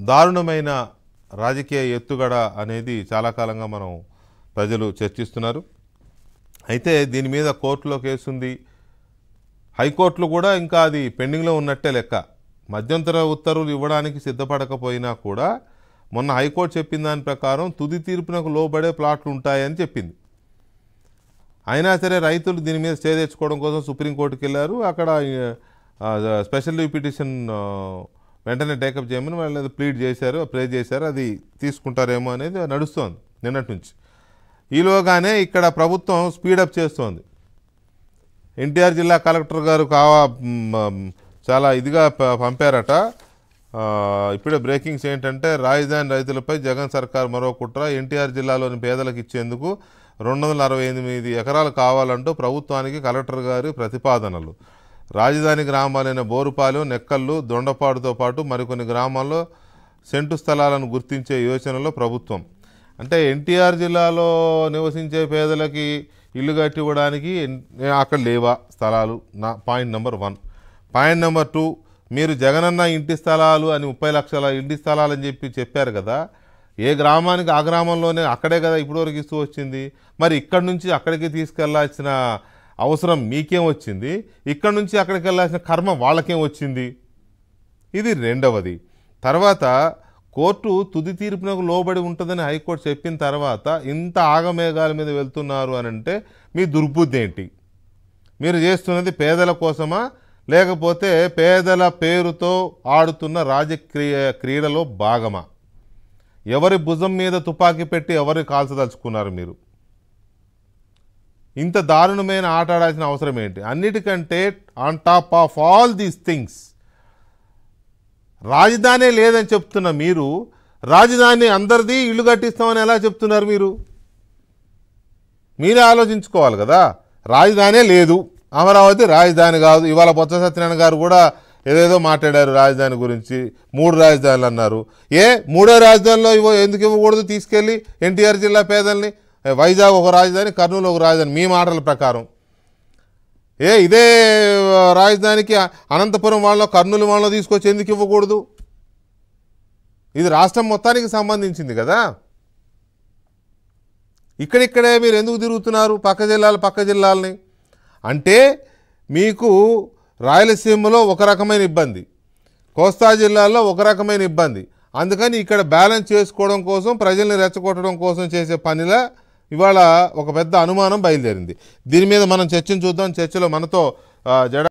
దారుణమైన రాజకీయ ఎత్తుగడ అనేది చాలా కాలంగా మనం ప్రజలు చర్చిస్తున్నారు అయితే దీని మీద కోర్టులో కేసు ఉంది హైకోర్టులో కూడా ఇంకా అది పెండింగ్లో ఉన్నట్టే లెక్క మధ్యంతర ఉత్తర్వులు ఇవ్వడానికి సిద్ధపడకపోయినా కూడా మొన్న హైకోర్టు చెప్పిన దాని ప్రకారం తుది తీర్పునకు లోబడే ప్లాట్లు ఉంటాయని చెప్పింది అయినా సరే రైతులు దీని మీద స్టే తెచ్చుకోవడం కోసం సుప్రీంకోర్టుకి వెళ్ళారు అక్కడ ఆ, స్పెషల్ లీవ్ పిటిషన్ ఆ, వెంటనే టేకప్ చేయమని వాళ్ళు అది ప్లీడ్ చేశారు ప్రే చేశారు అది తీసుకుంటారేమో అనేది నడుస్తోంది నిన్నటి నుంచి ఈలోగానే ఇక్కడ ప్రభుత్వం స్పీడప్ చేస్తోంది ఎన్టీఆర్ జిల్లా కలెక్టర్ గారు కావా మ్, చాలా ఇదిగా ప- పంపారట ఆ, ఇప్పుడే బ్రేకింగ్స్ ఏంటంటే రాజధాని రైతులపై జగన్ సర్కార్ మరో కుట్ర ఎన్టీఆర్ జిల్లాలోని పేదలకు ఇచ్చేందుకు రెండు వందల అరవై ఎనిమిది ఎకరాలు కావాలంటూ ప్రభుత్వానికి కలెక్టర్ గారి ప్రతిపాదనలు రాజధాని గ్రామాలైన బోరుపాలెం నెక్కల్లు దొండపాడుతో పాటు మరికొన్ని గ్రామాల్లో సెంటు స్థలాలను గుర్తించే యోచనలో ప్రభుత్వం అంటే ఎన్టీఆర్ జిల్లాలో నివసించే పేదలకి ఇల్లు కట్టివ్వడానికి ఎన్- అక్కడ లేవా స్థలాలు నా point number one point number two మీరు జగనన్న ఇంటి స్థలాలు అని ముప్పై లక్షల ఇంటి స్థలాలు అని చెప్పి చెప్పారు కదా ఏ గ్రామానికి ఆ గ్రామంలోనే అక్కడే కదా ఇప్పటివరకు ఇస్తూ వచ్చింది మరి ఇక్కడి నుంచి అక్కడికి తీసుకెళ్లాల్సిన అవసరం మీకేం వచ్చింది ఇక్కడి నుంచి అక్కడికి వెళ్ళాల్సిన కర్మ వాళ్ళకేం వచ్చింది ఇది రెండవది తర్వాత కోర్టు తుది తీర్పునకు లోబడి ఉంటుందని హైకోర్టు చెప్పిన తర్వాత ఇంత ఆగమేఘాల మీద వెళ్తున్నారు అని అంటే మీ దుర్బుద్ధి ఏంటి మీరు చేస్తున్నది పేదల కోసమా లేకపోతే పేదల పేరుతో ఆడుతున్న రాజక్రియ క్రీడలో భాగమా ఎవరి భుజం మీద తుపాకీ పెట్టి ఎవరి కాల్చదలుచుకున్నారు మీరు ఇంత దారుణమైన ఆట ఆడాల్సిన అవసరం ఏంటి అన్నిటికంటే on top of all these things రాజధాని లేదని చెప్తున్న మీరు రాజధాని అందరిది ఇల్లు కట్టిస్తామని ఎలా చెప్తున్నారు మీరు మీరే ఆలోచించుకోవాలి కదా రాజధానే లేదు అమరావతి రాజధాని కాదు ఇవాళ బొత్స సత్యనారాయణ గారు కూడా ఏదేదో మాట్లాడారు రాజధాని గురించి మూడు రాజధానులు అన్నారు ఏ మూడో రాజధానిలో ఇవ్వ ఎందుకు ఇవ్వకూడదు తీసుకెళ్ళి ఎన్టీఆర్ జిల్లా పేదల్ని ఏ, వైజాగ్ ఒక రాజధాని కర్నూలు ఒక రాజధాని మీ మాటల ప్రకారం ఏ ఇదే ఆ, రాజధానికి అనంతపురం వాళ్ళలో కర్నూలు వాళ్ళలో తీసుకొచ్చి ఎందుకు ఇవ్వకూడదు ఇది రాష్ట్రం మొత్తానికి సంబంధించింది కదా ఇక్కడిక్కడే మీరు ఎందుకు తిరుగుతున్నారు పక్క జిల్లాలు పక్క జిల్లాలని అంటే మీకు రాయలసీమలో ఒక రకమైన ఇబ్బంది కోస్తా జిల్లాలో ఒక రకమైన ఇబ్బంది అందుకని ఇక్కడ బ్యాలెన్స్ చేసుకోవడం కోసం ప్రజల్ని రెచ్చగొట్టడం కోసం చేసే పనిలా ఇవాళ ఒక పెద్ద అనుమానం బయలుదేరింది దీని మీద మనం చర్చను చూద్దాం చర్చలో మనతో ఆ, జడ